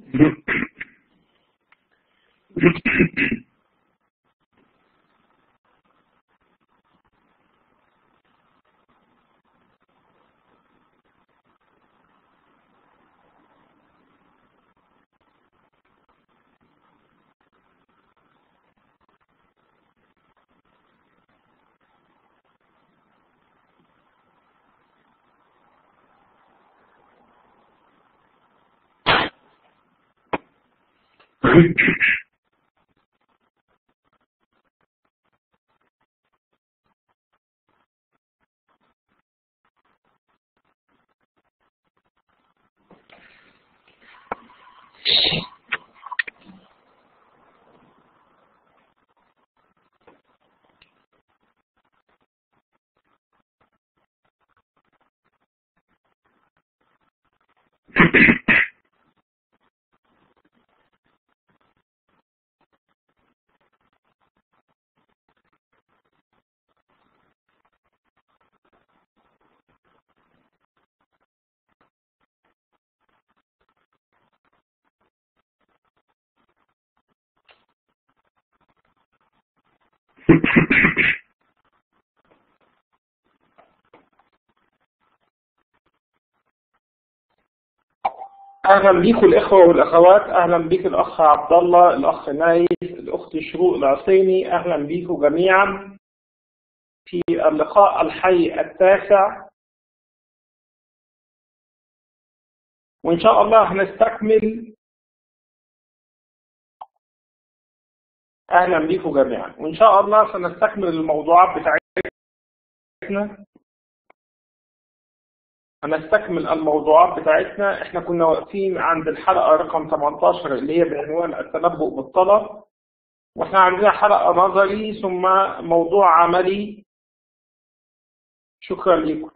اهلا بيكم الاخوه والاخوات اهلا بيك الاخ عبد الله الاخ نايف الاخت شروق العصيمي اهلا بيكم جميعا في اللقاء الحي التاسع وان شاء الله هنستكمل اهلا بيكم جميعا وان شاء الله سنستكمل الموضوعات بتاعتنا هنستكمل الموضوعات بتاعتنا احنا كنا واقفين عند الحلقة رقم 18 اللي هي بعنوان التنبؤ بالطلب واحنا عندنا حلقة نظري ثم موضوع عملي شكرا لكم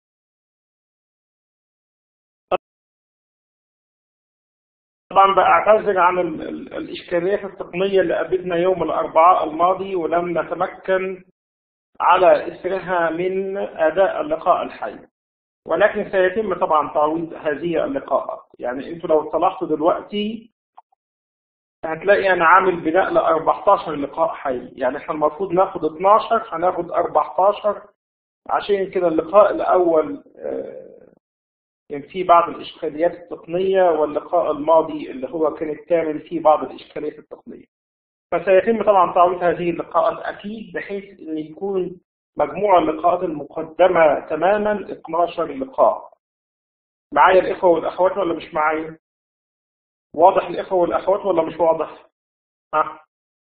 طبعا بعتذر عن الإشكاليات التقنية اللي قابلتنا يوم الأربعاء الماضي ولم نتمكن على إثرها من أداء اللقاء الحي ولكن سيتم طبعا تعويض هذه اللقاءات يعني انتوا لو اطلعتوا دلوقتي هتلاقي انا عامل بناء ل 14 لقاء حي يعني احنا المفروض ناخد 12 هناخد 14 عشان كده اللقاء الاول كان يعني فيه بعض الاشكاليات التقنيه واللقاء الماضي اللي هو كان الثامن فيه بعض الاشكاليات التقنيه فسيتم طبعا تعويض هذه اللقاءات اكيد بحيث ان يكون مجموع اللقاءات المقدمة تماما 12 لقاء معايا الإخوة والأخوات ولا مش معايا واضح الإخوة والأخوات ولا مش واضح ها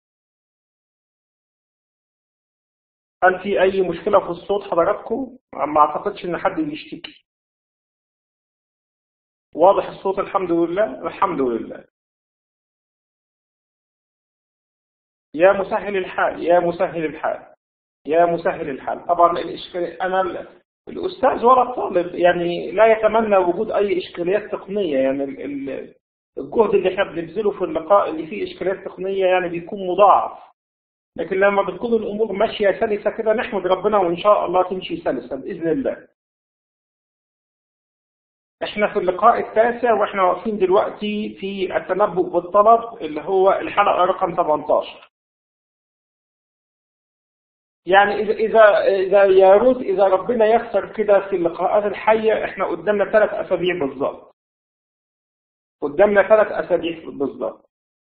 هل في أي مشكلة في الصوت حضراتكم ما أعتقدش إن حد يشتكي واضح الصوت الحمد لله الحمد لله يا مسهل الحال يا مسهل الحال يا مسهل الحال طبعا الإشكال أنا الأستاذ ولا الطالب يعني لا يتمنى وجود أي إشكاليات تقنية يعني الجهد اللي احنا بنبذله في اللقاء اللي فيه إشكاليات تقنية يعني بيكون مضاعف لكن لما بتكون الأمور ماشية سلسة كده نحمد ربنا وإن شاء الله تمشي سلسة بإذن الله احنا في اللقاء التاسع واحنا واقفين دلوقتي في التنبؤ بالطلب اللي هو الحلقة رقم 18 يعني إذا إذا إذا يا روت إذا ربنا يخسر كده في اللقاءات الحية إحنا قدامنا ثلاث أسابيع بالظبط. قدامنا ثلاث أسابيع بالظبط.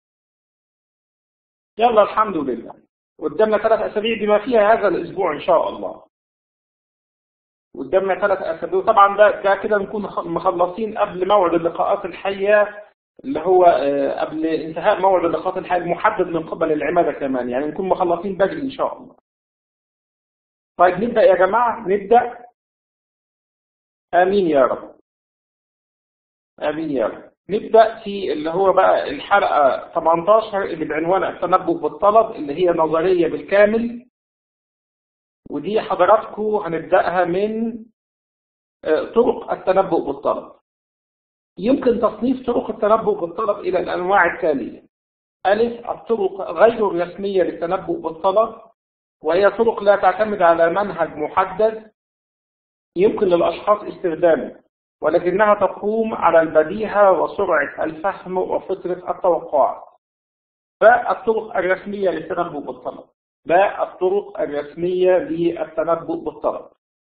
يلا الحمد لله. قدامنا ثلاث أسابيع بما فيها هذا الأسبوع إن شاء الله. قدامنا ثلاث أسابيع طبعا ده ده كده نكون مخلصين قبل موعد اللقاءات الحية اللي هو قبل انتهاء موعد اللقاءات الحية المحدد من قبل العمادة كمان يعني نكون مخلصين بدري إن شاء الله. طيب نبدأ يا جماعة نبدأ آمين يا رب آمين يا رب نبدأ في اللي هو بقى الحلقة 18 اللي بعنوان التنبؤ بالطلب اللي هي نظرية بالكامل ودي حضراتكم هنبدأها من طرق التنبؤ بالطلب يمكن تصنيف طرق التنبؤ بالطلب إلى الأنواع التالية ألف الطرق غير الرسمية للتنبؤ بالطلب وهي طرق لا تعتمد على منهج محدد يمكن للأشخاص استخدامه ولكنها تقوم على البديهة وسرعة الفهم وفطرة التوقع باء الطرق الرسمية للتنبؤ بالطلب باء الطرق الرسمية للتنبؤ بالطلب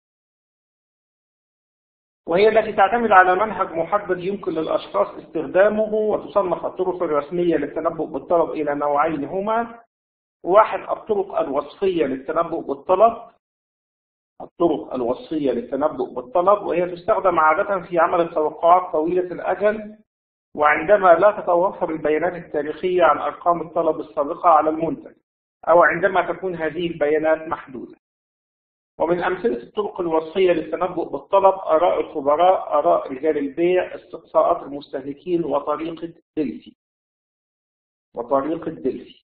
وهي التي تعتمد على منهج محدد يمكن للأشخاص استخدامه وتصنف الطرق الرسمية للتنبؤ بالطلب إلى نوعين هما واحد الطرق الوصفية للتنبؤ بالطلب الطرق الوصفية للتنبؤ بالطلب وهي تستخدم عادة في عمل التوقعات طويلة الأجل وعندما لا تتوفر البيانات التاريخية عن أرقام الطلب السابقة على المنتج أو عندما تكون هذه البيانات محدودة ومن أمثلة الطرق الوصفية للتنبؤ بالطلب آراء الخبراء آراء رجال البيع استقصاءات المستهلكين وطريقة دلفي وطريقة دلفي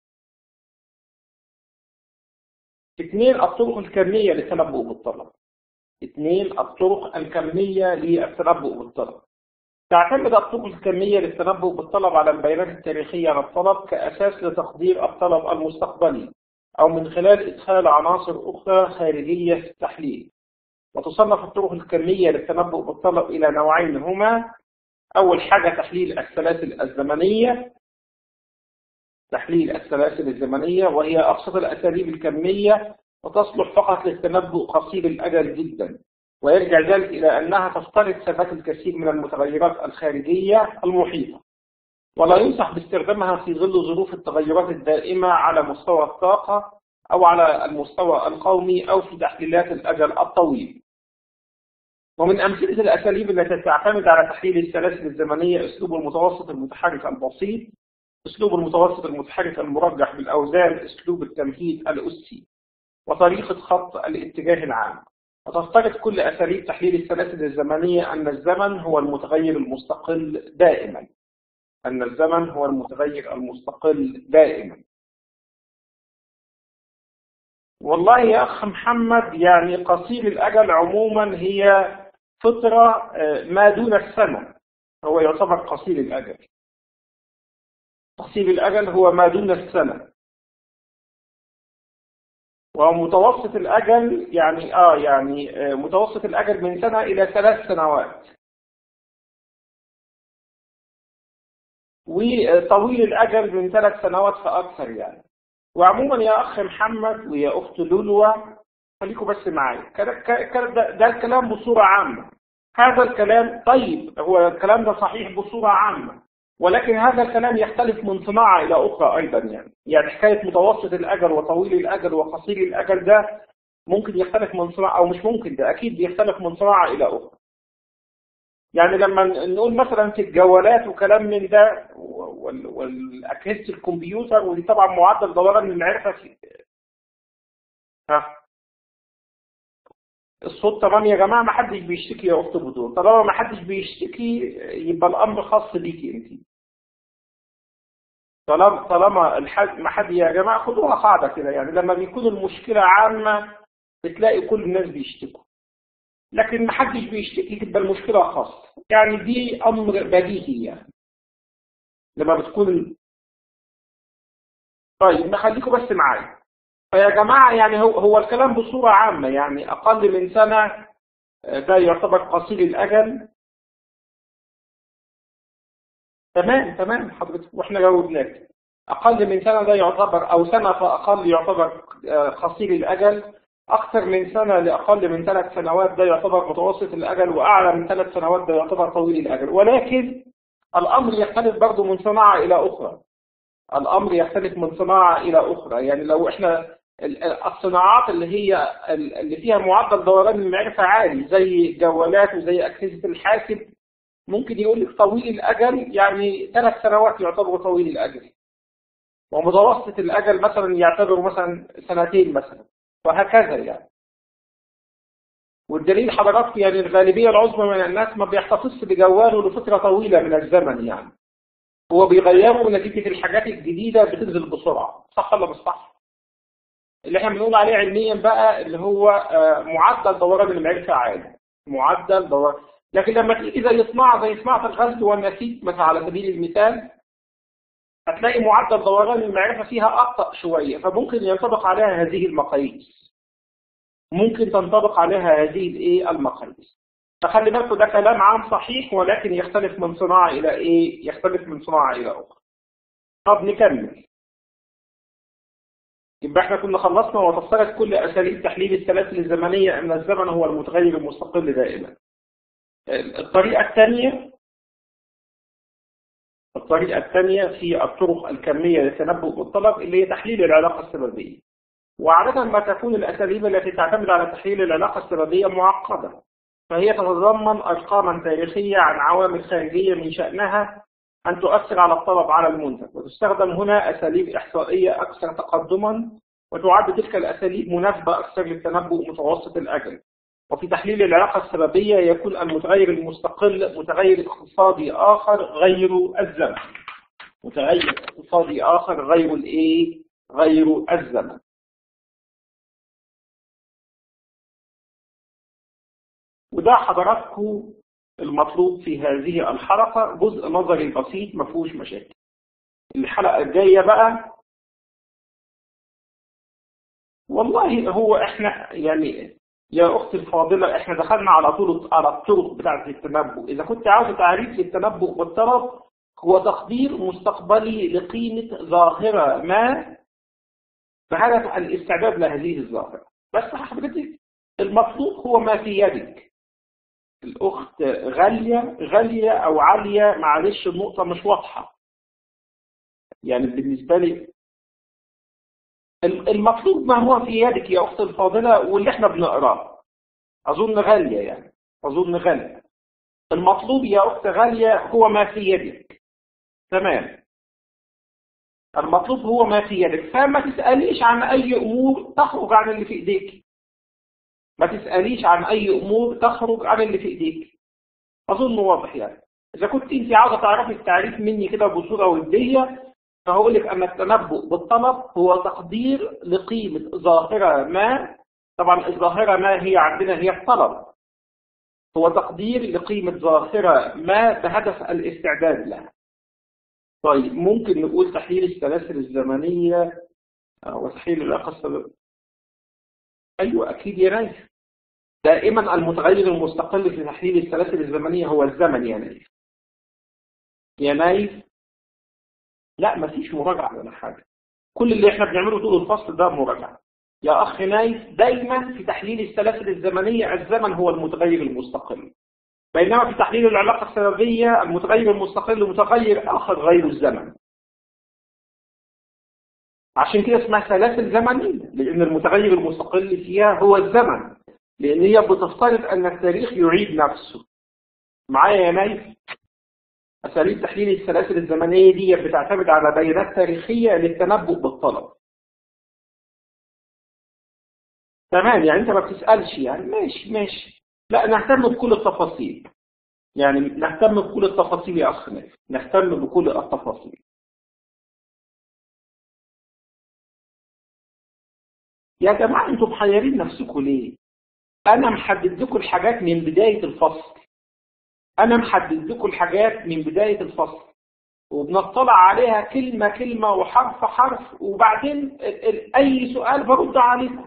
اثنين الطرق الكمية للتنبؤ بالطلب اثنين الطرق الكمية للتنبؤ بالطلب تعتمد الطرق الكمية للتنبؤ بالطلب على البيانات التاريخية عن الطلب كأساس لتقدير الطلب المستقبلي أو من خلال إدخال عناصر أخرى خارجية في التحليل وتصنف الطرق الكمية للتنبؤ بالطلب إلى نوعين هما أول حاجة تحليل السلاسل الزمنية تحليل السلاسل الزمنية وهي أبسط الأساليب الكمية وتصلح فقط للتنبؤ قصير الأجل جدا ويرجع ذلك إلى أنها تفترض ثبات الكثير من المتغيرات الخارجية المحيطة ولا ينصح باستخدامها في ظل ظروف التغيرات الدائمة على مستوى الطاقة أو على المستوى القومي أو في تحليلات الأجل الطويل ومن أمثلة الأساليب التي تعتمد على تحليل السلاسل الزمنية أسلوب المتوسط المتحرك البسيط أسلوب المتوسط المتحرك المرجح بالأوزان أسلوب التمهيد الأسي وطريقة خط الاتجاه العام وتفترض كل أساليب تحليل السلاسل الزمنية أن الزمن هو المتغير المستقل دائما أن الزمن هو المتغير المستقل دائما والله يا أخ محمد يعني قصير الأجل عموما هي فترة ما دون السنة هو يعتبر قصير الأجل قصير الأجل هو ما دون السنة ومتوسط الأجل يعني آه يعني متوسط الأجل من سنة إلى ثلاث سنوات وطويل الأجل من ثلاث سنوات فأكثر يعني وعموما يا أخ محمد ويا أخت لولوة خليكم بس معايا ده, ده الكلام بصورة عامة هذا الكلام طيب هو الكلام ده صحيح بصورة عامة ولكن هذا الكلام يختلف من صناعة إلى أخرى أيضا يعني يعني حكاية متوسط الأجل وطويل الأجل وقصير الأجل ده ممكن يختلف من صناعة أو مش ممكن ده أكيد بيختلف من صناعة إلى أخرى يعني لما نقول مثلا في الجوالات وكلام من ده والأجهزة الكمبيوتر ودي طبعا معدل دوران المعرفة في ها الصوت تمام يا جماعة ما حدش بيشتكي يا أخت بدور طالما ما حدش بيشتكي يبقى الأمر خاص بيكي أنت طالما طالما الحد ما حد يا جماعة خدوها قاعدة كده يعني لما بيكون المشكلة عامة بتلاقي كل الناس بيشتكوا لكن ما حدش بيشتكي تبقى المشكلة خاصة يعني دي أمر بديهي يعني لما بتكون طيب نخليكم بس معايا فيا جماعة يعني هو, هو الكلام بصورة عامة يعني أقل من سنة ده يعتبر قصير الأجل تمام تمام حضرتك واحنا جاوبناك أقل من سنة ده يعتبر أو سنة فأقل يعتبر قصير الأجل أكثر من سنة لأقل من ثلاث سنوات ده يعتبر متوسط الأجل وأعلى من ثلاث سنوات ده يعتبر طويل الأجل ولكن الأمر يختلف برضه من صناعة إلى أخرى الأمر يختلف من صناعة إلى أخرى يعني لو إحنا الصناعات اللي هي اللي فيها معدل دوران المعرفة عالي زي الجوالات وزي أجهزة الحاسب ممكن يقول لك طويل الأجل يعني ثلاث سنوات يعتبر طويل الأجل ومتوسط الأجل مثلا يعتبر مثلا سنتين مثلا وهكذا يعني والدليل حضراتكم يعني الغالبية العظمى من الناس ما بيحتفظش بجواله لفترة طويلة من الزمن يعني هو بيغيره نتيجة الحاجات الجديدة بتنزل بسرعة صح ولا مش صح؟ اللي احنا بنقول عليه علميا بقى اللي هو معدل دوران المعرفة عالي معدل دوران لكن لما تيجي زي صناعة زي صناعة الغزل والنسيج مثلا على سبيل المثال هتلاقي معدل دوران المعرفة فيها أبطأ شوية فممكن ينطبق عليها هذه المقاييس ممكن تنطبق عليها هذه الايه المقاييس فخلي بالكم ده كلام عام صحيح ولكن يختلف من صناعة إلى إيه؟ يختلف من صناعة إلى أخرى. طب نكمل. يبقى احنا كنا خلصنا وتفسرت كل أساليب تحليل السلاسل الزمنية أن الزمن هو المتغير المستقل دائما. الطريقة الثانية الطريقة الثانية في الطرق الكمية للتنبؤ بالطلب اللي هي تحليل العلاقة السببية. وعادة ما تكون الأساليب التي تعتمد على تحليل العلاقة السببية معقدة. فهي تتضمن أرقاما تاريخية عن عوامل خارجية من شأنها أن تؤثر على الطلب على المنتج وتستخدم هنا أساليب إحصائية أكثر تقدما وتعد تلك الأساليب مناسبة أكثر للتنبؤ متوسط الأجل وفي تحليل العلاقة السببية يكون المتغير المستقل متغير اقتصادي آخر غير الزمن متغير اقتصادي آخر غير الإيه؟ غير الزمن وده حضراتكم المطلوب في هذه الحلقة جزء نظري بسيط ما فيهوش مشاكل الحلقة الجاية بقى والله هو احنا يعني يا اختي الفاضلة احنا دخلنا على طول على الطرق بتاعة التنبؤ اذا كنت عاوز تعريف للتنبؤ بالطرف هو تقدير مستقبلي لقيمة ظاهرة ما بهدف الاستعداد لهذه الظاهرة بس حضرتك المطلوب هو ما في يدك الأخت غالية غالية أو عالية معلش النقطة مش واضحة يعني بالنسبة لي المطلوب ما هو في يدك يا أخت الفاضلة واللي احنا بنقراه أظن غالية يعني أظن غالية المطلوب يا أخت غالية هو ما في يدك تمام المطلوب هو ما في يدك فما تسأليش عن أي أمور تخرج عن اللي في إيديك ما تسأليش عن أي أمور تخرج عن اللي في إيديك أظن واضح يعني إذا كنت أنت عاوزة تعرفي التعريف مني كده بصورة ودية فهقول لك أن التنبؤ بالطلب هو تقدير لقيمة ظاهرة ما طبعا الظاهرة ما هي عندنا هي الطلب هو تقدير لقيمة ظاهرة ما بهدف الاستعداد لها طيب ممكن نقول تحليل السلاسل الزمنية وتحليل العلاقة السببية أيوة أكيد يا نايف دائما المتغير المستقل في تحليل السلاسل الزمنية هو الزمن يا نايف يا نايف لا مفيش مراجعة ولا حاجة كل اللي احنا بنعمله طول الفصل ده مراجعة يا أخ نايف دايما في تحليل السلاسل الزمنية الزمن هو المتغير المستقل بينما في تحليل العلاقة السببية المتغير المستقل متغير آخر غير الزمن عشان كده اسمها سلاسل زمنية لأن المتغير المستقل فيها هو الزمن لأن هي بتفترض أن التاريخ يعيد نفسه معايا يا نايف أساليب تحليل السلاسل الزمنية دي بتعتمد على بيانات تاريخية للتنبؤ بالطلب تمام يعني أنت ما بتسألش يعني ماشي ماشي لا نهتم بكل التفاصيل يعني نهتم بكل التفاصيل يا أخ نايف نهتم بكل التفاصيل يا جماعة انتوا محيرين نفسكم ليه انا محدد لكم الحاجات من بداية الفصل انا محدد لكم الحاجات من بداية الفصل وبنطلع عليها كلمة كلمة وحرف حرف وبعدين اي سؤال برد عليكم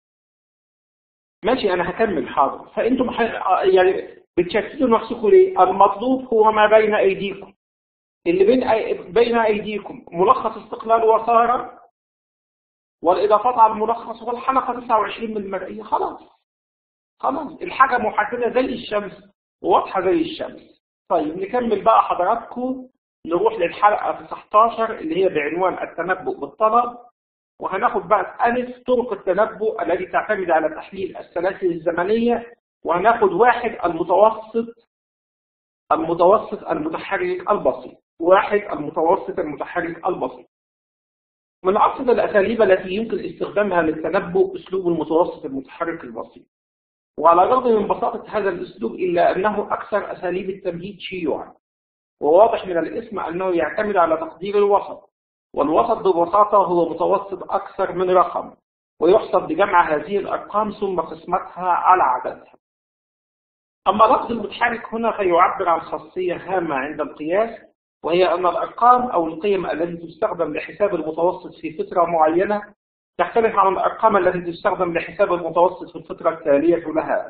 ماشي انا هكمل حاضر فانتم محي... يعني بتشتتوا نفسكم ليه المطلوب هو ما بين ايديكم اللي بين أي... بين ايديكم ملخص استقلال وصارة والإضافات على الملخص والحلقة 29 من المرئية خلاص خلاص الحاجة محددة زي الشمس وواضحة زي الشمس طيب نكمل بقى حضراتكم نروح للحلقة 19 اللي هي بعنوان التنبؤ بالطلب وهناخد بقى ألف طرق التنبؤ التي تعتمد على تحليل السلاسل الزمنية وهناخد واحد المتوسط المتوسط المتحرك البسيط واحد المتوسط المتحرك البسيط من أفضل الأساليب التي يمكن استخدامها للتنبؤ أسلوب المتوسط المتحرك البسيط وعلى الرغم من بساطة هذا الأسلوب إلا أنه أكثر أساليب التمهيد شيوعا وواضح من الاسم أنه يعتمد على تقدير الوسط والوسط ببساطة هو متوسط أكثر من رقم ويحسب بجمع هذه الأرقام ثم قسمتها على عددها أما لفظ المتحرك هنا فيعبر عن خاصية هامة عند القياس وهي أن الأرقام أو القيم التي تستخدم لحساب المتوسط في فترة معينة تختلف عن الأرقام التي تستخدم لحساب المتوسط في الفترة التالية لها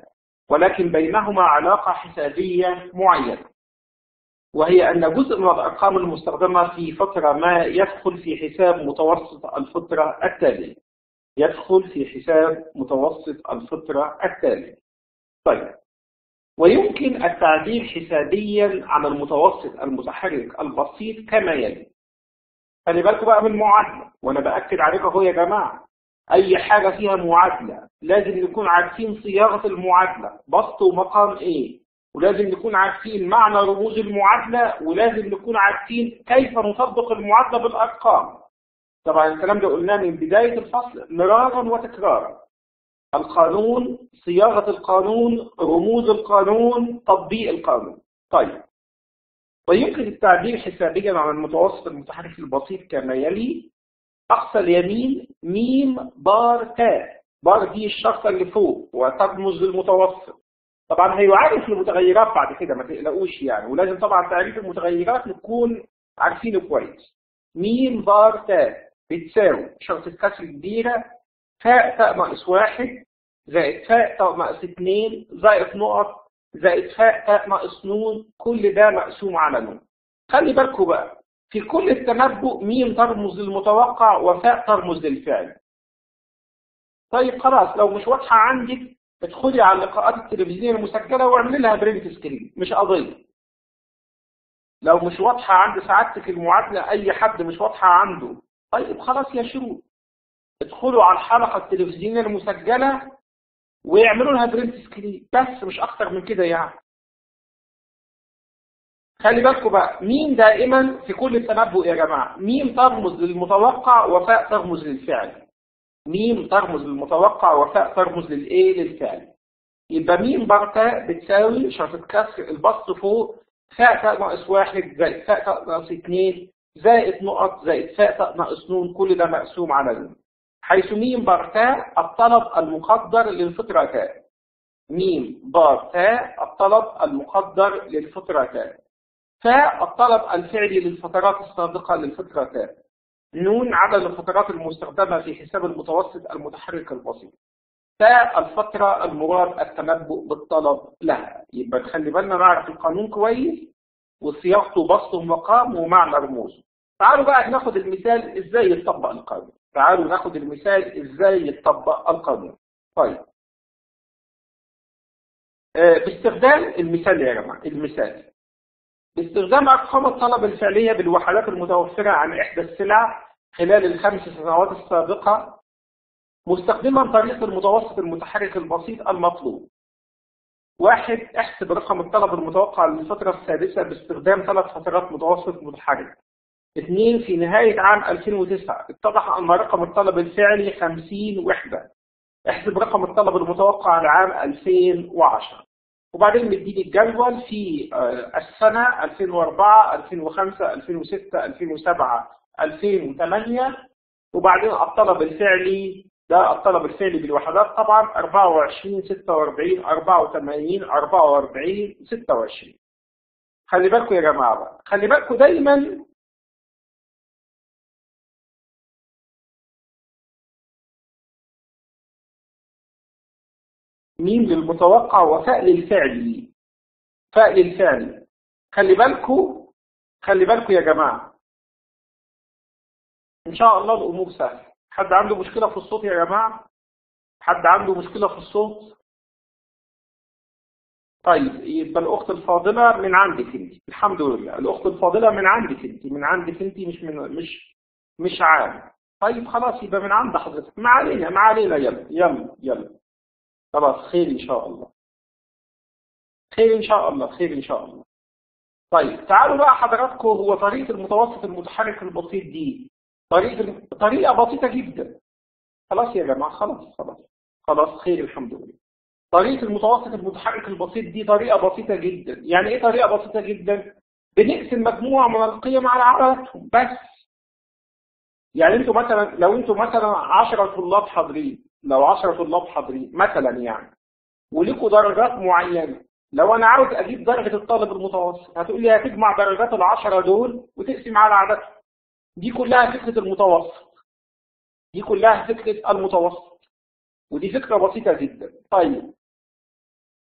ولكن بينهما علاقة حسابية معينة وهي أن جزء من الأرقام المستخدمة في فترة ما يدخل في حساب متوسط الفترة التالية يدخل في حساب متوسط الفترة التالية طيب ويمكن التعبير حسابيا عن المتوسط المتحرك البسيط كما يلي خلي بالكم بقى من المعادلة وأنا بأكد عليكم أهو يا جماعة أي حاجة فيها معادلة لازم نكون عارفين صياغة المعادلة بسط ومقام إيه ولازم نكون عارفين معنى رموز المعادلة ولازم نكون عارفين كيف نطبق المعادلة بالأرقام طبعا الكلام ده قلناه من بداية الفصل مرارا وتكرارا القانون صياغة القانون رموز القانون تطبيق القانون طيب ويمكن التعبير حسابيا عن المتوسط المتحرك البسيط كما يلي أقصى اليمين ميم بار تاء بار دي الشرطة اللي فوق وترمز للمتوسط طبعا هيعرف المتغيرات بعد كده ما تقلقوش يعني ولازم طبعا تعريف المتغيرات نكون عارفينه كويس ميم بار تاء بتساوي شرطة كسر كبيرة فاء تاء ناقص واحد زائد فاء تاء ناقص اثنين زائد نقط زائد فاء تاء ناقص نون كل ده مقسوم على نون خلي بالكم بقى في كل التنبؤ ميم ترمز للمتوقع وفاء ترمز للفعل طيب خلاص لو مش واضحة عندك ادخلي على اللقاءات التلفزيونية المسجلة واعملي لها برنت سكرين مش قضية لو مش واضحة عند سعادتك المعادلة أي حد مش واضحة عنده طيب خلاص يا شروق ادخلوا على الحلقة التلفزيونية المسجلة ويعملوا لها برنت سكرين بس مش أكتر من كده يعني خلي بالكم بقى مين دائما في كل التنبؤ يا جماعة مين ترمز للمتوقع وفاء ترمز للفعل ميم ترمز للمتوقع وفاء ترمز للايه للفعل يبقى ميم برتاء بتساوي شرطة كسر البسط فوق فاء تاء ناقص واحد زائد فاء تاء ناقص اثنين زائد نقط زائد فاء تاء ناقص نون كل ده مقسوم على نون حيث ميم برتاء الطلب المقدر للفطرة تاء ميم بار تاء الطلب المقدر للفطرة تاء فاء الطلب الفعلي للفترات السابقة للفطرة تاء نون عدد الفترات المستخدمة في حساب المتوسط المتحرك البسيط فالفترة المراد التنبؤ بالطلب لها يبقى نخلي بالنا نعرف القانون كويس وصياغته بسط ومقام ومعنى رموزه تعالوا بقى ناخد المثال ازاي يطبق القانون تعالوا ناخد المثال ازاي يطبق القانون طيب باستخدام المثال يا جماعة المثال باستخدام أرقام الطلب الفعلية بالوحدات المتوفرة عن إحدى السلع خلال الخمس سنوات السابقة مستخدما طريقة المتوسط المتحرك البسيط المطلوب واحد احسب رقم الطلب المتوقع للفترة السادسة باستخدام ثلاث فترات متوسط متحرك اثنين في نهاية عام 2009 اتضح أن رقم الطلب الفعلي 50 وحدة احسب رقم الطلب المتوقع لعام 2010 وبعدين مديني الجدول في السنة 2004 2005 2006 2007 2008 وبعدين الطلب الفعلي ده الطلب الفعلي بالوحدات طبعا 24 46 84 44 26 خلي بالكم يا جماعة بقى خلي بالكم دايما مين للمتوقع وفاء للفعل فاء للفعل خلي بالكم خلي بالكم يا جماعة إن شاء الله الأمور سهلة حد عنده مشكلة في الصوت يا جماعة حد عنده مشكلة في الصوت طيب يبقى الأخت الفاضلة من عندك أنت الحمد لله الأخت الفاضلة من عندك أنت من عندك أنت مش من مش مش عام طيب خلاص يبقى من عند حضرتك ما علينا ما علينا يلا يلا يلا خلاص خير إن شاء الله خير إن شاء الله خير إن شاء الله طيب تعالوا بقى حضراتكم هو طريقة المتوسط المتحرك البسيط دي طريقة طريقة بسيطة جدا خلاص يا جماعة خلاص خلاص خلاص خير الحمد لله طريقة المتوسط المتحرك البسيط دي طريقة بسيطة جدا يعني ايه طريقة بسيطة جدا بنقسم مجموعة من القيم على عددهم بس يعني انتوا مثلا لو انتوا مثلا 10 طلاب حاضرين لو 10 طلاب حاضرين مثلا يعني وليكوا درجات معينة لو انا عاوز اجيب درجة الطالب المتوسط هتقول لي هتجمع درجات العشرة دول وتقسم على عددهم دي كلها فكرة المتوسط دي كلها فكرة المتوسط ودي فكرة بسيطة جدا طيب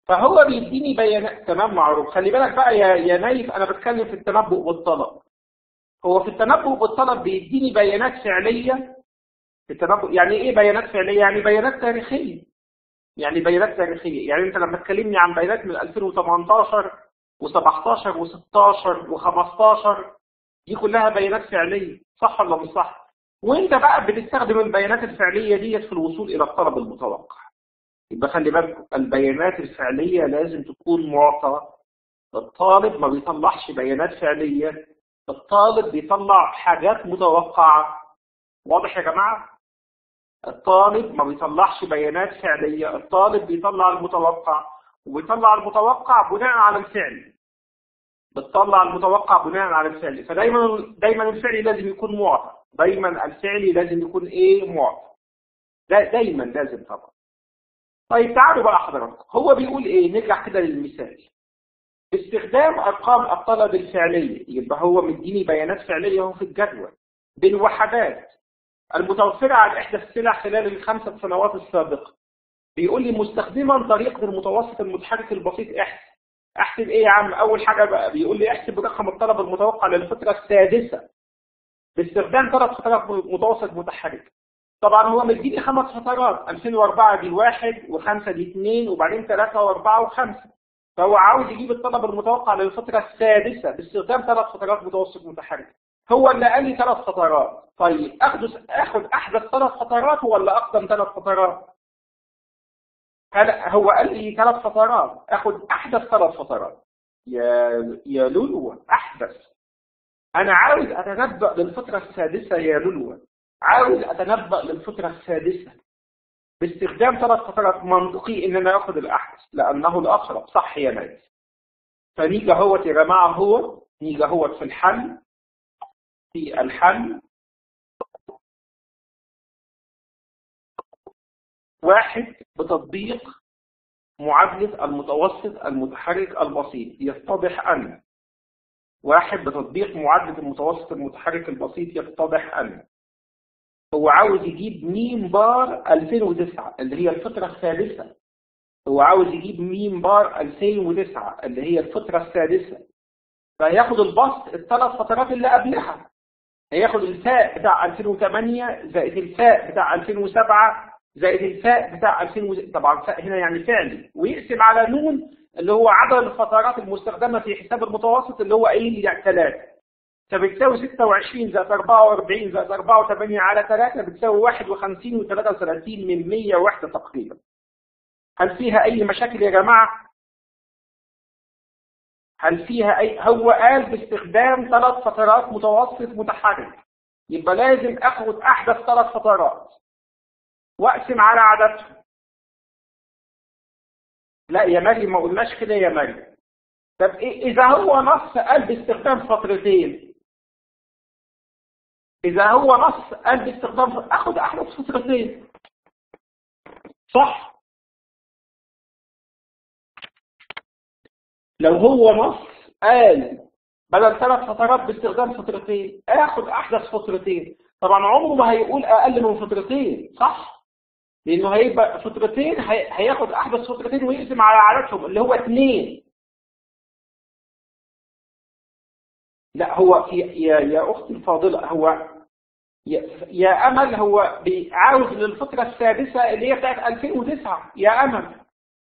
فهو بيديني بيانات تمام معروف خلي بالك بقى يا يا نايف انا بتكلم في التنبؤ والطلب هو في التنبؤ والطلب بيديني بيانات فعليه في التنبؤ يعني ايه بيانات فعليه يعني بيانات تاريخيه يعني بيانات تاريخيه يعني انت لما تكلمني عن بيانات من 2018 و17 و16 و15 دي كلها بيانات فعليه صح ولا مش صح وانت بقى بتستخدم البيانات الفعليه ديت في الوصول الى الطلب المتوقع يبقى خلي بالك البيانات الفعليه لازم تكون معطى الطالب ما بيطلعش بيانات فعليه الطالب بيطلع حاجات متوقعه واضح يا جماعه الطالب ما بيطلعش بيانات فعليه الطالب بيطلع المتوقع وبيطلع المتوقع بناء على الفعل بتطلع المتوقع بناء على الفعل فدايما دايما الفعل لازم يكون معطى دايما الفعل لازم يكون ايه معطى دا دايما لازم طبعا طيب تعالوا بقى حضراتكم هو بيقول ايه نرجع كده للمثال باستخدام ارقام الطلب الفعليه يبقى هو مديني بيانات فعليه اهو في الجدول بالوحدات المتوفره على احدى السلع خلال الخمسه سنوات السابقه بيقول لي مستخدما طريقه المتوسط المتحرك البسيط احسب احسب ايه يا عم اول حاجه بقى بيقول لي احسب رقم الطلب المتوقع للفتره السادسه باستخدام ثلاث فترات متوسط متحرك طبعا هو مديني خمس فترات 2004 دي واحد وخمسه دي اثنين وبعدين ثلاثه واربعه وخمسه فهو عاوز يجيب الطلب المتوقع للفتره السادسه باستخدام ثلاث فترات متوسط متحرك هو اللي قال لي ثلاث فترات طيب اخد اخد احدث ثلاث فترات ولا اقدم ثلاث فترات هو قال لي ثلاث فترات اخد احدث ثلاث فترات يا يا لولو احدث انا عاوز اتنبأ للفترة السادسة يا لولو عاوز اتنبأ للفترة السادسة باستخدام ثلاث فترات منطقي ان انا اخد الاحدث لانه الاقرب صح يا ناس فنيجي اهوت يا جماعة هو نيجي اهوت في الحل في الحل واحد بتطبيق معادلة المتوسط المتحرك البسيط يتضح أن واحد بتطبيق معادلة المتوسط المتحرك البسيط يتضح أن هو عاوز يجيب ميم بار 2009 اللي هي الفترة الثالثة هو عاوز يجيب ميم بار 2009 اللي هي الفترة السادسة فهياخد البسط الثلاث فترات اللي قبلها هياخد الفاء بتاع 2008 زائد الفاء بتاع 2007 زائد الفاء بتاع 2000 طبعا فاء هنا يعني فعلي ويقسم على نون اللي هو عدد الفترات المستخدمة في حساب المتوسط اللي هو قايل لي 3 فبتساوي 26 زائد 44 زائد 84 على 3 بتساوي 51 و33 من 100 وحدة تقريبا هل فيها أي مشاكل يا جماعة؟ هل فيها أي هو قال باستخدام ثلاث فترات متوسط متحرك يبقى لازم اخد احدث ثلاث فترات واقسم على عددهم لا يا مريم ما قلناش كده يا مريم طب إيه اذا هو نص قال باستخدام فترتين اذا هو نص قال باستخدام اخد احدث فترتين صح لو هو نص قال بدل ثلاث فترات باستخدام فترتين اخد احدث فترتين طبعا عمره ما هيقول اقل من فترتين صح لانه هيبقى فترتين هياخد احدث فترتين ويقسم على عددهم اللي هو اثنين لا هو يا يا اختي الفاضله هو يا, يا امل هو عاوز للفتره السادسه اللي هي بتاعت 2009 يا امل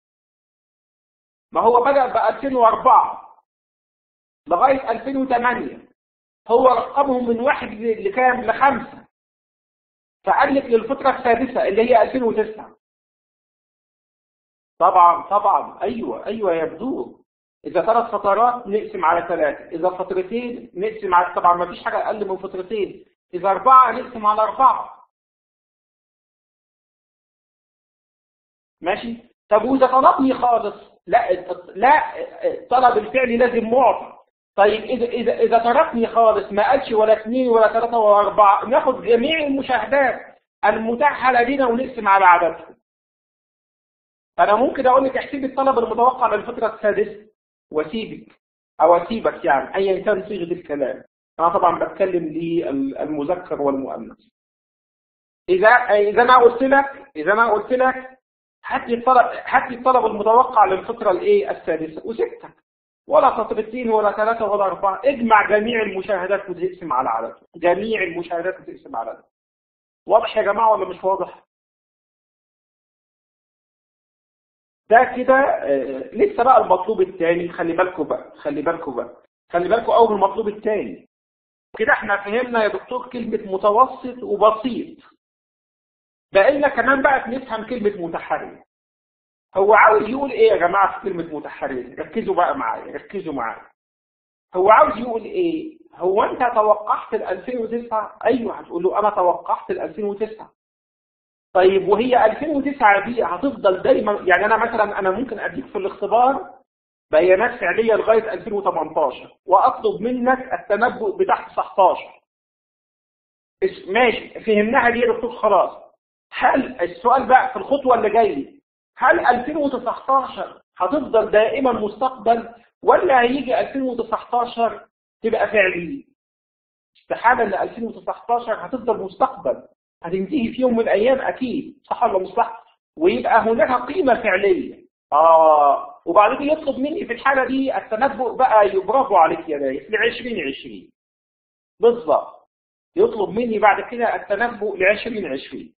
ما هو بدا ب 2004 لغايه 2008 هو رقمهم من واحد لكام لخمسه فقال لك للفترة السادسة اللي هي 2009 طبعا طبعا ايوه ايوه يا بدور اذا ثلاث فترات نقسم على ثلاثة اذا فترتين نقسم على طبعا ما فيش حاجة اقل من فترتين اذا اربعة نقسم على اربعة ماشي طب واذا طلبني خالص لا لا الطلب الفعلي لازم معطى طيب إذا إذا إذا تركني خالص ما قالش ولا اثنين ولا ثلاثة ولا أربعة ناخد جميع المشاهدات المتاحة لدينا ونقسم على عددهم. أنا ممكن أقول لك احسبي الطلب المتوقع للفترة السادسة وأسيبك أو أسيبك يعني أيا كان صيغة الكلام. أنا طبعا بتكلم للمذكر والمؤنث. إذا إذا أنا قلت لك إذا أنا قلت لك هات لي الطلب هات لي الطلب المتوقع للفترة الايه السادسة وستة ولا تطبيقين ولا ثلاثة ولا أربعة اجمع جميع المشاهدات وتقسم على عدد جميع المشاهدات وتقسم على عدد واضح يا جماعة ولا مش واضح ده كده آه، لسه بقى المطلوب الثاني خلي بالكم بقى خلي بالكم بقى خلي بالكم أول المطلوب الثاني كده احنا فهمنا يا دكتور كلمة متوسط وبسيط بقينا كمان بقى بنفهم كلمة متحرك هو عاوز يقول ايه يا جماعة في كلمة متحرك ركزوا بقى معايا ركزوا معايا هو عاوز يقول ايه هو انت توقعت ال 2009 ايوه هتقول له انا توقعت ال 2009 طيب وهي 2009 دي هتفضل دايما يعني انا مثلا انا ممكن اديك في الاختبار بيانات فعلية لغاية 2018 واطلب منك التنبؤ بتاع 19 ماشي فهمناها دي يا دكتور خلاص هل السؤال بقى في الخطوة اللي جاية هل 2019 هتفضل دائما مستقبل ولا هيجي 2019 تبقى فعلي استحالة ان 2019 هتفضل مستقبل هتنتهي في يوم من الايام اكيد صح ولا مش صح ويبقى هناك قيمة فعلية اه وبعد كده يطلب مني في الحالة دي التنبؤ بقى برافو عليك يا دايس ل 2020 بالظبط يطلب مني بعد كده التنبؤ ل 2020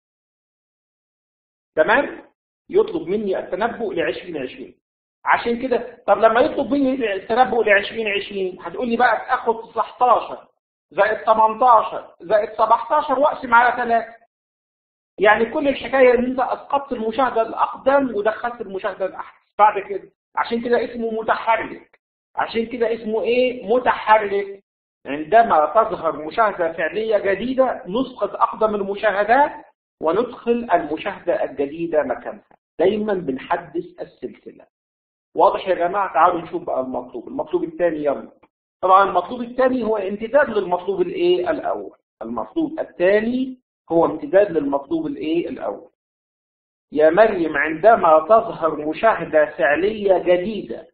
تمام يطلب مني التنبؤ ل 2020 عشان كده طب لما يطلب مني التنبؤ ل 2020 هتقول لي بقى اخد 19 زائد 18 زائد 17 واقسم على 3 يعني كل الحكايه ان انت اسقطت المشاهده الاقدم ودخلت المشاهده الاحدث بعد كده عشان كده اسمه متحرك عشان كده اسمه ايه متحرك عندما تظهر مشاهده فعليه جديده نسقط اقدم المشاهدات وندخل المشاهده الجديده مكانها دايما بنحدث السلسله واضح يا جماعه تعالوا نشوف بقى المطلوب المطلوب الثاني يلا طبعا المطلوب الثاني هو امتداد للمطلوب الايه الاول المطلوب الثاني هو امتداد للمطلوب الايه الاول يا مريم عندما تظهر مشاهدة فعلية جديدة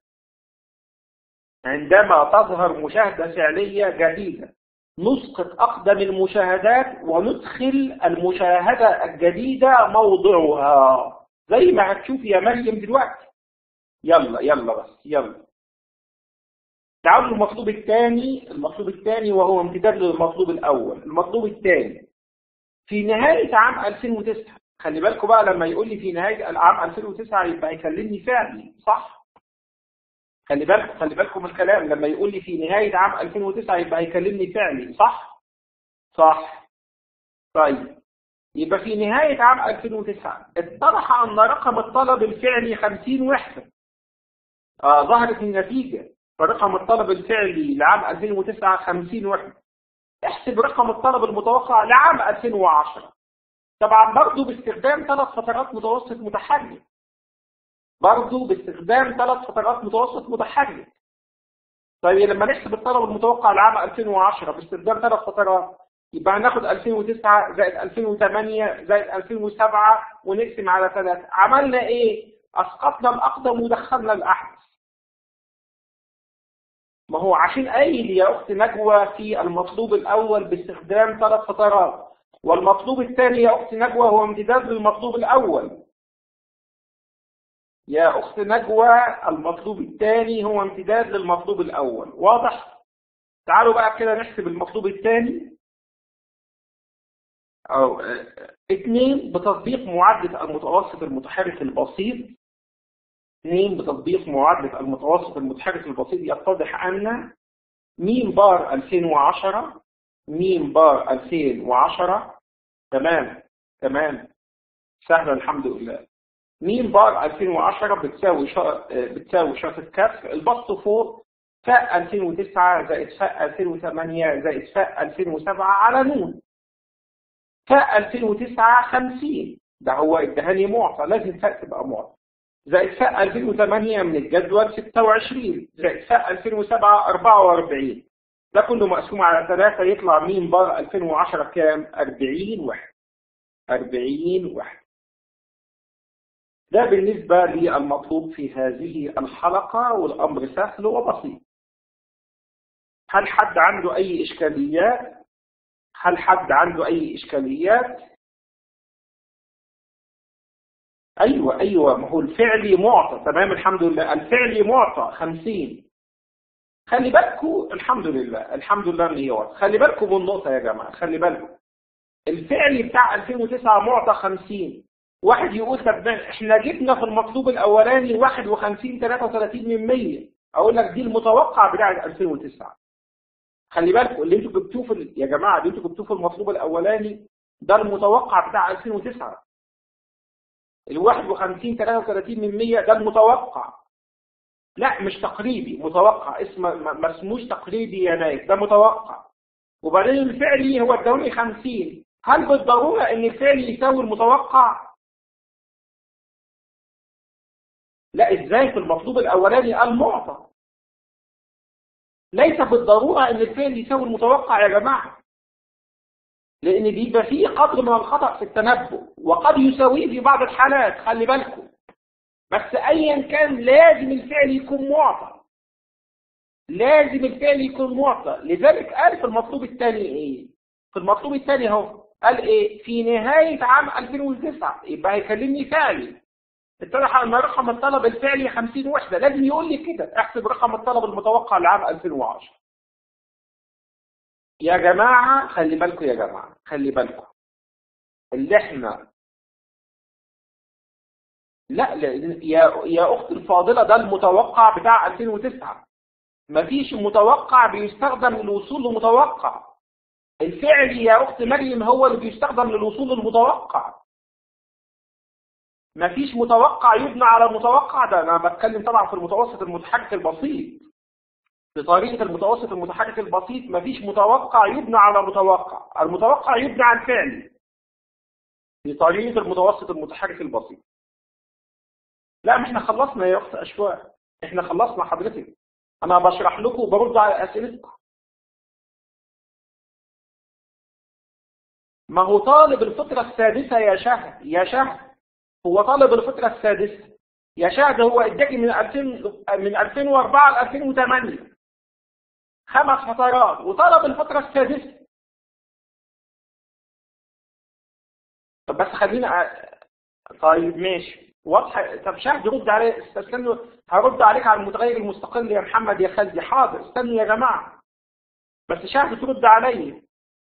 عندما تظهر مشاهدة فعلية جديدة نسقط أقدم المشاهدات وندخل المشاهدة الجديدة موضعها زي ما هتشوف يا مريم دلوقتي يلا يلا بس يلا تعالوا المطلوب الثاني المطلوب الثاني وهو امتداد للمطلوب الأول المطلوب الثاني في نهاية عام 2009 خلي بالكم بقى لما يقول لي في نهاية العام 2009 يبقى يكلمني فعلي صح خلي بالكم خلي بالكم من الكلام لما يقول لي في نهاية عام 2009 يبقى يكلمني فعلي صح صح طيب يبقى في نهاية عام 2009 اتضح أن رقم الطلب الفعلي 50 وحدة آه ظهرت النتيجة فرقم الطلب الفعلي لعام 2009 50 وحدة احسب رقم الطلب المتوقع لعام 2010 طبعا برضه باستخدام ثلاث فترات متوسط متحرك برضه باستخدام ثلاث فترات متوسط متحرك طيب لما نحسب الطلب المتوقع لعام 2010 باستخدام ثلاث فترات يبقى هناخد 2009 زائد 2008 زائد 2007 ونقسم على ثلاثة عملنا ايه؟ اسقطنا الاقدم ودخلنا الاحدث ما هو عشان قايل يا اخت نجوى في المطلوب الاول باستخدام ثلاث فترات والمطلوب الثاني يا اخت نجوى هو امتداد للمطلوب الاول يا اخت نجوى المطلوب الثاني هو امتداد للمطلوب الاول واضح تعالوا بقى كده نحسب المطلوب الثاني او اثنين بتطبيق معادلة المتوسط المتحرك البسيط اثنين بتطبيق معادلة المتوسط المتحرك البسيط يتضح أن ميم بار 2010 ميم بار 2010 تمام تمام سهلة الحمد لله ميم بار 2010 بتساوي شا... بتساوي شرط كف البسط فوق فاء 2009 زائد فاء 2008 زائد فاء 2007 على نون فاء 2009 50 ده هو ادهاني معطى لازم فاء تبقى معطى زائد فاء 2008 من الجدول 26 زائد فاء 2007 44 ده كله مقسوم على 3 يطلع مين بار 2010 كام 40 واحد 40 واحد ده بالنسبة للمطلوب في هذه الحلقة والأمر سهل وبسيط هل حد عنده أي إشكاليات هل حد عنده أي إشكاليات ايوه ايوه ما هو الفعلي معطى تمام الحمد لله الفعلي معطى 50 خلي بالكم الحمد لله الحمد لله ان هي واضحه خلي بالكم من النقطه يا جماعه خلي بالكم الفعلي بتاع 2009 معطى 50 واحد يقول طب احنا جبنا في المطلوب الاولاني 51 33 من 100 اقول لك دي المتوقع بتاع 2009 خلي بالكم اللي انتوا جبتوه في يا جماعه اللي انتوا جبتوه في المطلوب الاولاني ده المتوقع بتاع 2009 ال 51 33 من 100 ده المتوقع لا مش تقريبي متوقع اسم ما اسموش تقريبي يا نايف ده متوقع وبعدين الفعلي هو ادوني 50 هل بالضروره ان الفعل يساوي المتوقع لا ازاي في المطلوب الاولاني قال معطى ليس بالضروره ان الفعل يساوي المتوقع يا جماعه لان بيبقى فيه قدر من الخطا في التنبؤ وقد يساويه في بعض الحالات خلي بالكم بس ايا كان لازم الفعل يكون معطى لازم الفعل يكون معطى لذلك قال في المطلوب الثاني ايه في المطلوب الثاني اهو قال ايه في نهاية عام 2009 يبقى هيكلمني فعلي اتضح ان رقم الطلب الفعلي 50 وحدة لازم يقول لي كده احسب رقم الطلب المتوقع لعام 2010 يا جماعة خلي بالكم يا جماعة خلي بالكم اللي احنا لا يا يا اختي الفاضله ده المتوقع بتاع 2009 مفيش متوقع بيستخدم للوصول لمتوقع الفعل يا اخت مريم هو اللي بيستخدم للوصول للمتوقع مفيش متوقع يبنى على المتوقع ده انا بتكلم طبعا في المتوسط المتحرك البسيط بطريقه المتوسط المتحرك البسيط مفيش متوقع يبنى على متوقع المتوقع يبنى على الفعل بطريقه المتوسط المتحرك البسيط لا ما احنا خلصنا يا اخت اشواق احنا خلصنا حضرتك انا بشرح لكم وبرد على اسئلتكم ما هو طالب الفطرة السادسة يا شهد يا شهد هو طالب الفطرة السادسة يا شهد هو اداكي من 2000 من 2004 ل 2008 خمس فترات وطلب الفترة السادسة طب بس خلينا طيب ماشي واضحة طب شاهد رد علي استنوا هرد عليك على المتغير المستقل يا محمد يا خالدي حاضر استنوا يا جماعة بس شاهد ترد عليا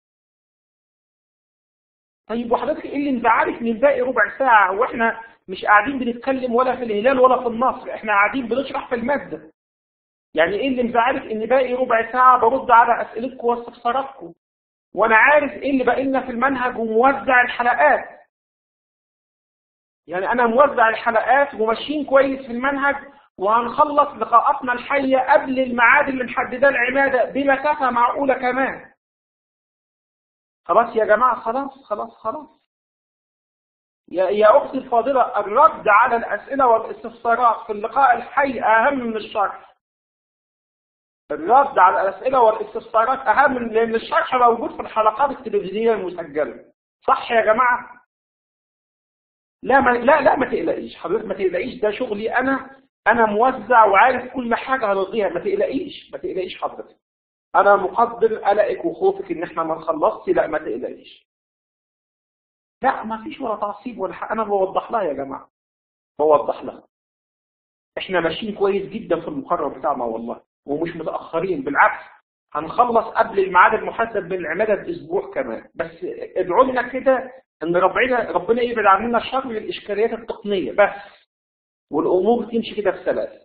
طيب وحضرتك ايه اللي مزعلك من باقي ربع ساعة واحنا مش قاعدين بنتكلم ولا في الهلال ولا في النصر احنا قاعدين بنشرح في المادة يعني ايه اللي مزعلك ان باقي ربع ساعة برد على اسئلتكم واستفساراتكم وانا عارف ايه اللي باقي لنا في المنهج وموزع الحلقات يعني انا موزع الحلقات وماشيين كويس في المنهج وهنخلص لقاءاتنا الحية قبل الميعاد اللي محدداه العمادة بمسافة معقولة كمان خلاص يا جماعة خلاص خلاص خلاص يا يا أختي الفاضلة الرد على الأسئلة والاستفسارات في اللقاء الحي أهم من الشرح الرد على الأسئلة والاستفسارات أهم من لأن الشرح موجود في الحلقات التلفزيونية المسجلة صح يا جماعة؟ لا ما لا لا ما تقلقيش حضرتك ما تقلقيش ده شغلي أنا أنا موزع وعارف كل حاجة هنقضيها ما تقلقيش ما تقلقيش حضرتك انا مقدر قلقك وخوفك ان احنا ما نخلصش لا ما تقلقيش لا ما فيش ولا تعصيب ولا حق انا بوضح لها يا جماعه بوضح لها احنا ماشيين كويس جدا في المقرر بتاعنا والله ومش متاخرين بالعكس هنخلص قبل الميعاد المحدد بالعماده باسبوع كمان بس ادعوا لنا كده ان ربنا ربنا يبعد عننا شر الاشكاليات التقنيه بس والامور تمشي كده بسلاسه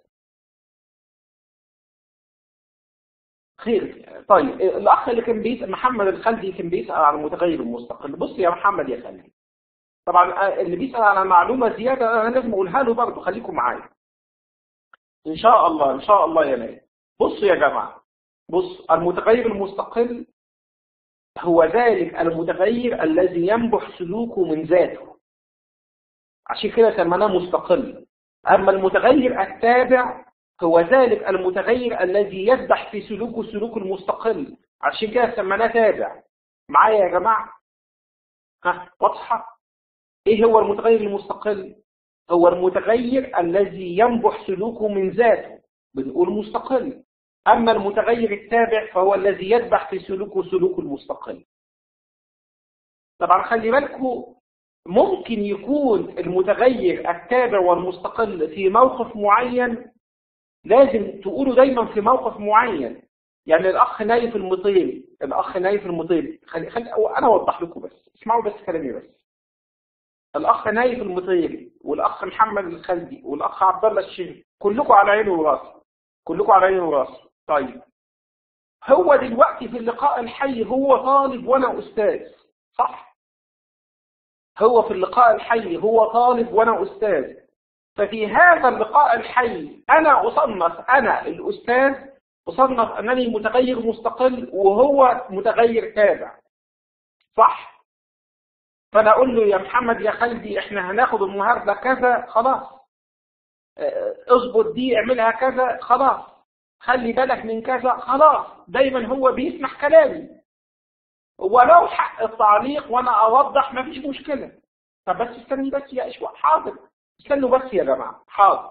خير طيب الاخ اللي كان بيسال محمد الخلدي كان بيسال على المتغير المستقل بص يا محمد يا خلدي طبعا اللي بيسال على معلومه زياده انا لازم اقولها له برضه خليكم معايا ان شاء الله ان شاء الله يا نايم بصوا يا جماعه بص المتغير المستقل هو ذلك المتغير الذي ينبح سلوكه من ذاته عشان كده سميناه مستقل اما المتغير التابع هو ذلك المتغير الذي يذبح في سلوكه سلوك المستقل عشان كده سميناه تابع معايا يا جماعة ها واضحة ايه هو المتغير المستقل هو المتغير الذي ينبح سلوكه من ذاته بنقول مستقل اما المتغير التابع فهو الذي يذبح في سلوكه سلوك المستقل طبعا خلي بالكم ممكن يكون المتغير التابع والمستقل في موقف معين لازم تقوله دايما في موقف معين يعني الاخ نايف المطيل الاخ نايف المطيل خلي خلي انا اوضح لكم بس اسمعوا بس كلامي بس الاخ نايف المطيل والاخ محمد الخلدي والاخ عبد الله الشيخ كلكم على عيني وراسي كلكم على عيني وراسي طيب هو دلوقتي في اللقاء الحي هو طالب وانا استاذ صح هو في اللقاء الحي هو طالب وانا استاذ ففي هذا اللقاء الحي انا اصنف انا الاستاذ اصنف انني متغير مستقل وهو متغير تابع صح فانا اقول له يا محمد يا خالدي احنا هناخد النهارده كذا خلاص اظبط دي اعملها كذا خلاص خلي بالك من كذا خلاص دايما هو بيسمح كلامي ولو حق التعليق وانا اوضح ما فيش مشكلة طب بس استني بس يا اشواء حاضر استنوا بس يا جماعة حاضر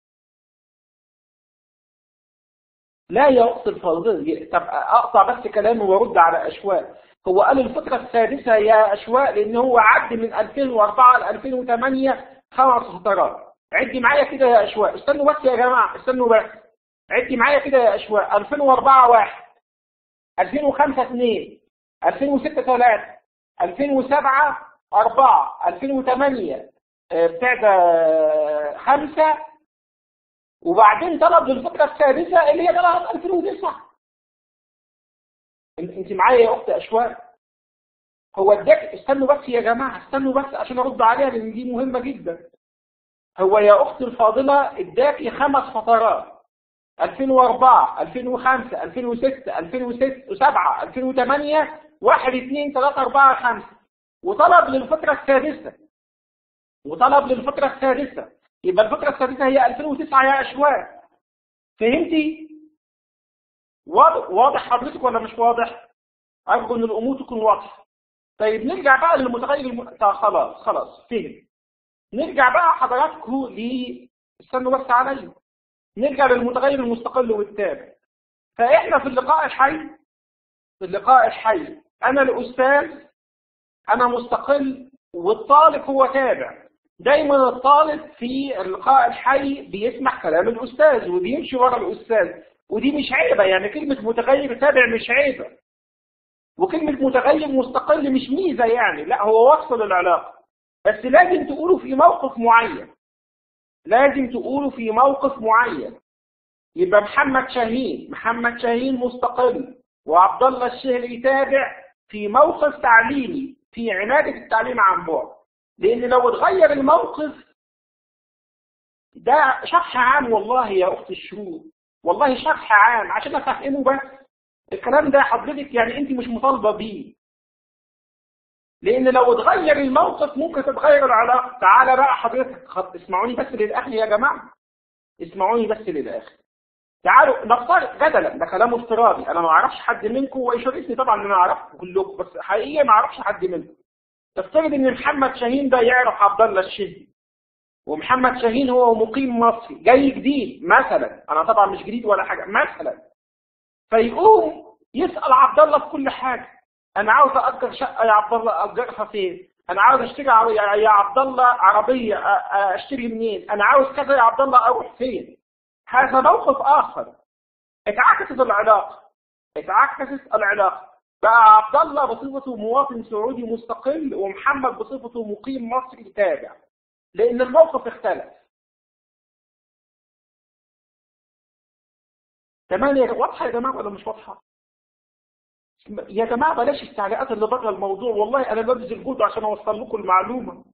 لا يا اخت الفاضل طب اقطع بس كلامي وارد على اشواء هو قال الفترة السادسة يا اشواء لان هو عد من 2004 ل 2008 خمس فترات عدي معايا كده يا اشواء استنوا بس يا جماعة استنوا بس عدي معايا كده يا اشواء 2004 واحد 2005 2 2006 3 2007 4 2008 بتاع ده 5 وبعدين طلب للفترة السادسة اللي هي طلبت 2009 انت معايا يا اخت اشواق هو اداك استنوا بس يا جماعة استنوا بس عشان ارد عليها لان دي مهمة جدا هو يا اختي الفاضلة اداكي خمس فترات 2004 2005 2006 2007 2008 1 2 3 4 5 وطلب للفترة السادسة وطلب للفترة السادسة يبقى الفترة السادسة هي 2009 يا أشواق فهمتي؟ واضح, واضح حضرتك ولا مش واضح؟ أرجو إن الأمور تكون واضحة طيب نرجع بقى للمتغير الم... طيب خلاص خلاص فهم نرجع بقى حضراتكم ل استنوا بس عليا نرجع للمتغير المستقل والتابع فإحنا في اللقاء الحي في اللقاء الحي أنا الأستاذ أنا مستقل والطالب هو تابع دايما الطالب في اللقاء الحي بيسمع كلام الأستاذ وبيمشي ورا الأستاذ ودي مش عيبة يعني كلمة متغير تابع مش عيبة وكلمة متغير مستقل مش ميزة يعني لا هو وصف للعلاقة بس لازم تقوله في موقف معين لازم تقوله في موقف معين يبقى محمد شاهين محمد شاهين مستقل وعبد الله الشهري تابع في موقف تعليمي في عنادة التعليم عن بعد لأن لو اتغير الموقف ده شرح عام والله يا أخت الشروق والله شرح عام عشان أفهمه بس الكلام ده حضرتك يعني أنت مش مطالبة بيه لأن لو اتغير الموقف ممكن تتغير العلاقة تعالى بقى حضرتك اسمعوني بس للآخر يا جماعة اسمعوني بس للآخر تعالوا نفترض جدلا ده كلام افتراضي انا ما اعرفش حد منكم ويشرفني طبعا ان انا اعرفكم كلكم بس حقيقيا ما اعرفش حد منكم افترض ان محمد شاهين ده يعرف عبد الله الشهري ومحمد شاهين هو مقيم مصري جاي جديد مثلا انا طبعا مش جديد ولا حاجه مثلا فيقوم يسال عبد الله في كل حاجه انا عاوز اجر شقه يا عبد الله اجرها فين انا عاوز اشتري يا عبد الله عربيه اشتري منين انا عاوز كذا يا عبد الله اروح فين هذا موقف آخر اتعكست العلاقة اتعكست العلاقة بقى عبد الله بصفته مواطن سعودي مستقل ومحمد بصفته مقيم مصري تابع لأن الموقف اختلف تمام يا واضحة يا جماعة ولا مش واضحة؟ يا جماعة بلاش التعليقات اللي بره الموضوع والله أنا ببذل جهد عشان أوصل لكم المعلومة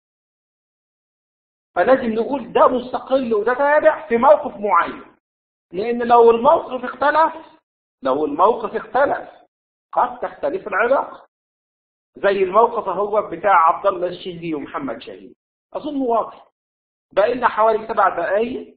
فلازم نقول ده مستقل وده تابع في موقف معين لأن لو الموقف اختلف لو الموقف اختلف قد تختلف العلاقة زي الموقف هو بتاع عبد الله الشهري ومحمد شهيد أظن واضح بقى لنا حوالي سبع دقايق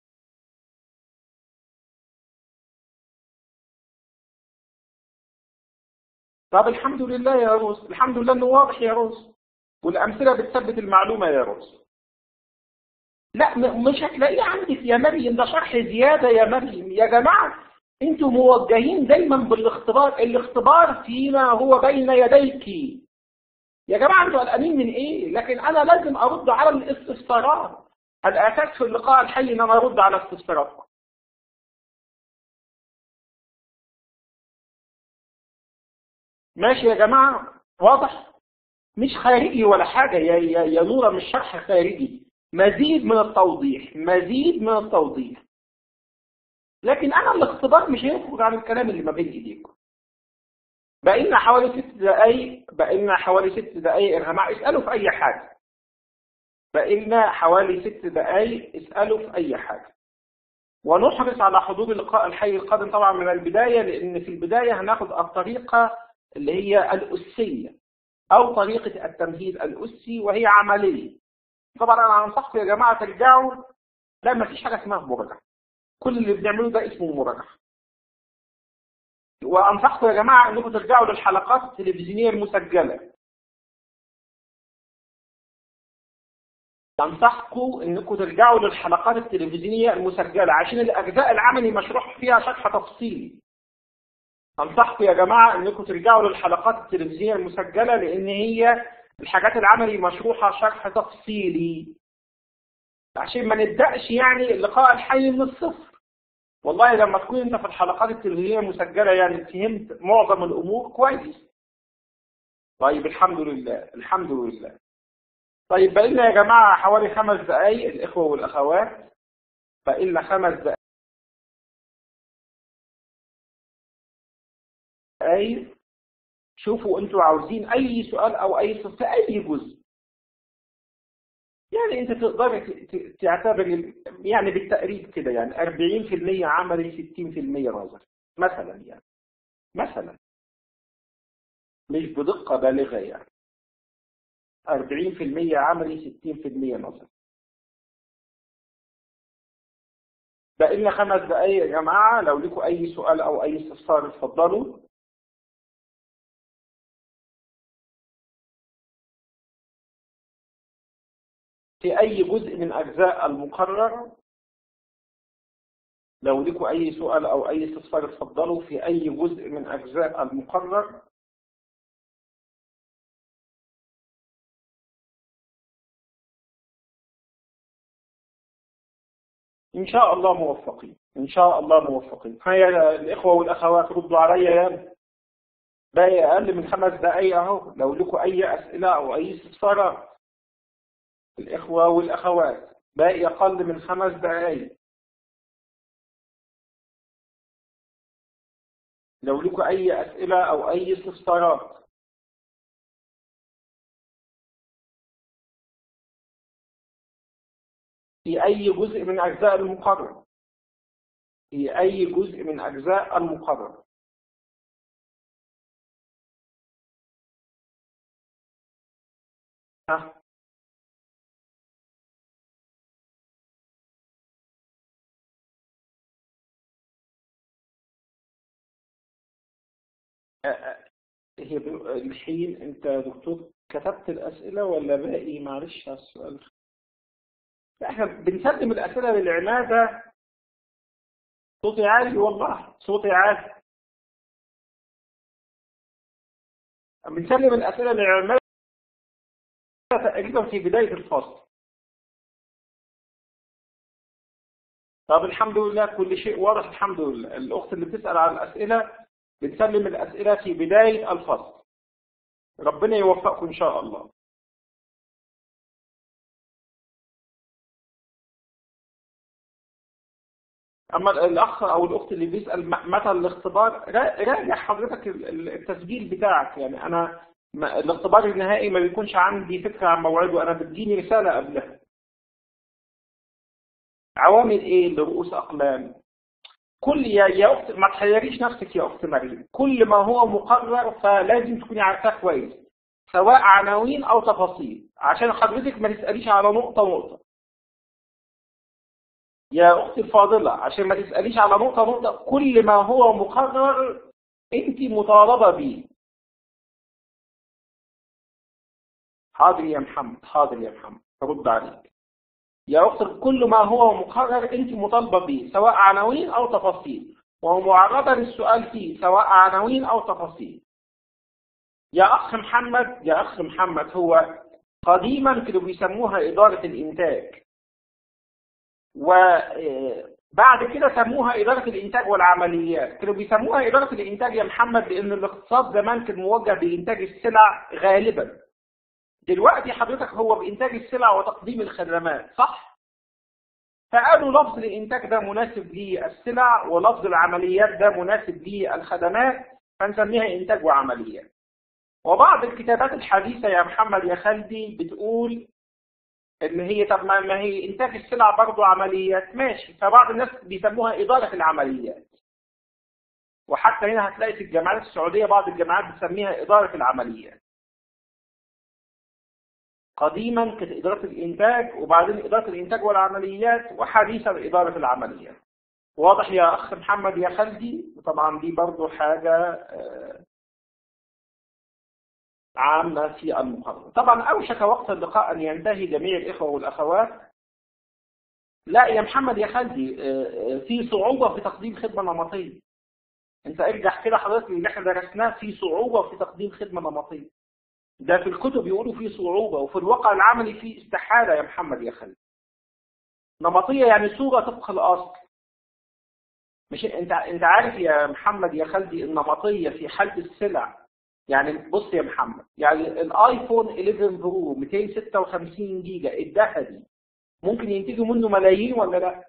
طب الحمد لله يا روس الحمد لله انه واضح يا روس والامثله بتثبت المعلومه يا روس لا مش هتلاقيه عندك يا مريم ده شرح زيادة يا مريم يا جماعة انتوا موجهين دايما بالاختبار الاختبار فيما هو بين يديك يا جماعة انتوا قلقانين من ايه لكن انا لازم ارد على الاستفسارات الاساس في اللقاء الحي ان انا ارد على استفساراتكم ماشي يا جماعة واضح مش خارجي ولا حاجة يا يا يا نورة مش شرح خارجي مزيد من التوضيح مزيد من التوضيح لكن انا الاختبار مش هيخرج عن الكلام اللي ما بين ايديكم بقى لنا حوالي ست دقايق بقى لنا حوالي ست دقايق يا جماعه اسالوا في اي حاجه بقى لنا حوالي ست دقايق اسالوا في اي حاجه ونحرص على حضور اللقاء الحي القادم طبعا من البدايه لان في البدايه هناخد الطريقه اللي هي الاسيه او طريقه التمهيد الاسي وهي عمليه طبعا انا انصحكم يا جماعه ترجعوا لا ما فيش حاجه اسمها مراجعه كل اللي بنعمله ده اسمه مراجعه وانصحكم يا جماعه انكم ترجعوا للحلقات التلفزيونيه المسجله انصحكم انكم ترجعوا للحلقات التلفزيونيه المسجله عشان الاجزاء العملي مشروح فيها شرح تفصيلي انصحكم يا جماعه انكم ترجعوا للحلقات التلفزيونيه المسجله لان هي الحاجات العملي مشروحه شرح تفصيلي عشان ما نبداش يعني اللقاء الحي من الصفر والله لما تكون انت في الحلقات التلفزيونيه المسجله يعني فهمت معظم الامور كويس طيب الحمد لله الحمد لله طيب بقى لنا يا جماعه حوالي خمس دقائق الاخوه والاخوات بقى لنا خمس دقائق شوفوا انتوا عاوزين اي سؤال او اي صف في اي جزء يعني انت تقدر تعتبر يعني بالتقريب كده يعني 40% عملي 60% نظري مثلا يعني مثلا مش بدقة بالغة يعني 40% عملي 60% نظري بقى لنا خمس دقايق يا جماعة لو لكم أي سؤال أو أي استفسار اتفضلوا في أي جزء من أجزاء المقرر لو لكم أي سؤال أو أي استفسار اتفضلوا في أي جزء من أجزاء المقرر إن شاء الله موفقين إن شاء الله موفقين هيا الإخوة والأخوات ردوا عليا يا باقي أقل من خمس دقايق أهو لو لكم أي أسئلة أو أي استفسارات الإخوة والأخوات باقي أقل من خمس دقايق لو لكم أي أسئلة أو أي استفسارات في أي جزء من أجزاء المقرر في أي جزء من أجزاء المقرر ها هي الحين انت دكتور كتبت الاسئله ولا باقي معلش على السؤال احنا بنسلم الاسئله للعماده صوتي عالي والله صوتي عالي بنسلم الاسئله للعماده تقريبا في بدايه الفصل طب الحمد لله كل شيء واضح الحمد لله الاخت اللي بتسال عن الاسئله بنسلم الأسئلة في بداية الفصل ربنا يوفقكم إن شاء الله أما الأخ أو الأخت اللي بيسأل متى الاختبار راجع حضرتك التسجيل بتاعك يعني أنا الاختبار النهائي ما بيكونش عندي فكرة عن موعده أنا بتجيني رسالة قبلها عوامل إيه لرؤوس أقلام كل يا يا اخت ما تحيريش نفسك يا اخت مريم كل ما هو مقرر فلازم تكوني عارفاه كويس سواء عناوين او تفاصيل عشان حضرتك ما تساليش على نقطه نقطه يا اختي الفاضله عشان ما تساليش على نقطه نقطه كل ما هو مقرر انت مطالبه بيه حاضر يا محمد حاضر يا محمد رد عليك يا أخت كل ما هو مقرر أنت مطالبة به سواء عناوين أو تفاصيل وهو معرضة للسؤال فيه سواء عناوين أو تفاصيل يا أخ محمد يا أخ محمد هو قديما كانوا بيسموها إدارة الإنتاج وبعد كده سموها إدارة الإنتاج والعمليات كانوا بيسموها إدارة الإنتاج يا محمد لأن الاقتصاد زمان كان موجه بإنتاج السلع غالبا دلوقتي حضرتك هو بإنتاج السلع وتقديم الخدمات صح؟ فقالوا لفظ الإنتاج ده مناسب للسلع ولفظ العمليات ده مناسب للخدمات فنسميها إنتاج وعمليات وبعض الكتابات الحديثة يا محمد يا خالدي بتقول ان هي طب ما هي انتاج السلع برضه عمليات ماشي فبعض الناس بيسموها اداره العمليات وحتى هنا هتلاقي في الجامعات السعوديه بعض الجامعات بتسميها اداره العمليات قديما كانت اداره الانتاج وبعدين اداره الانتاج والعمليات وحديثا اداره العمليات واضح يا اخ محمد يا خالدي طبعا دي برضه حاجه عامة في المقارنة طبعا أوشك وقت اللقاء أن ينتهي جميع الإخوة والأخوات لا يا محمد يا خالدي في صعوبة في تقديم خدمة نمطية أنت ارجع كده حضرتك اللي احنا درسناه في صعوبة في تقديم خدمة نمطية ده في الكتب يقولوا في صعوبة وفي الواقع العملي في استحالة يا محمد يا خالدي نمطية يعني صورة طبق الأصل مش انت انت عارف يا محمد يا خالدي النمطية في حالة السلع يعني بص يا محمد يعني الايفون 11 برو 256 جيجا الذهبي ممكن ينتجوا منه ملايين ولا لا؟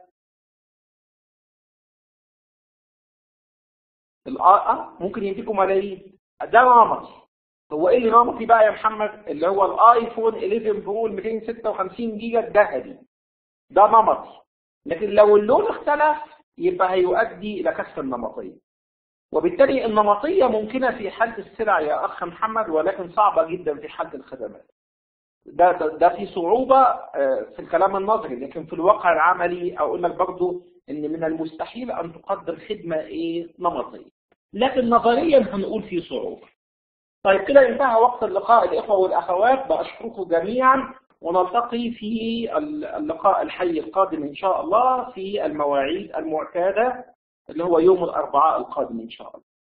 اه ممكن ينتجوا ملايين ده نمطي هو ايه اللي نمطي بقى يا محمد اللي هو الايفون 11 برو 256 جيجا الذهبي ده نمطي لكن لو اللون اختلف يبقى هيؤدي الى كسر النمطيه وبالتالي النمطية ممكنة في حالة السلع يا أخ محمد ولكن صعبة جدا في حالة الخدمات ده, ده, ده في صعوبة في الكلام النظري لكن في الواقع العملي أقول لك برضو أن من المستحيل أن تقدر خدمة إيه نمطية لكن نظريا هنقول في صعوبة طيب كده انتهى وقت اللقاء الإخوة والأخوات بأشكركم جميعا ونلتقي في اللقاء الحي القادم إن شاء الله في المواعيد المعتادة اللي هو يوم الأربعاء القادم إن شاء الله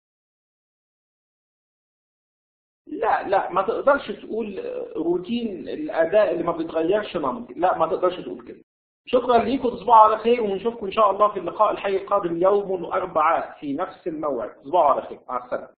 لا لا ما تقدرش تقول روتين الأداء اللي ما بيتغيرش نمطي لا ما تقدرش تقول كده شكرا ليكم تصبحوا على خير ونشوفكم إن شاء الله في اللقاء الحي القادم يوم الأربعاء في نفس الموعد تصبحوا على خير مع السلامة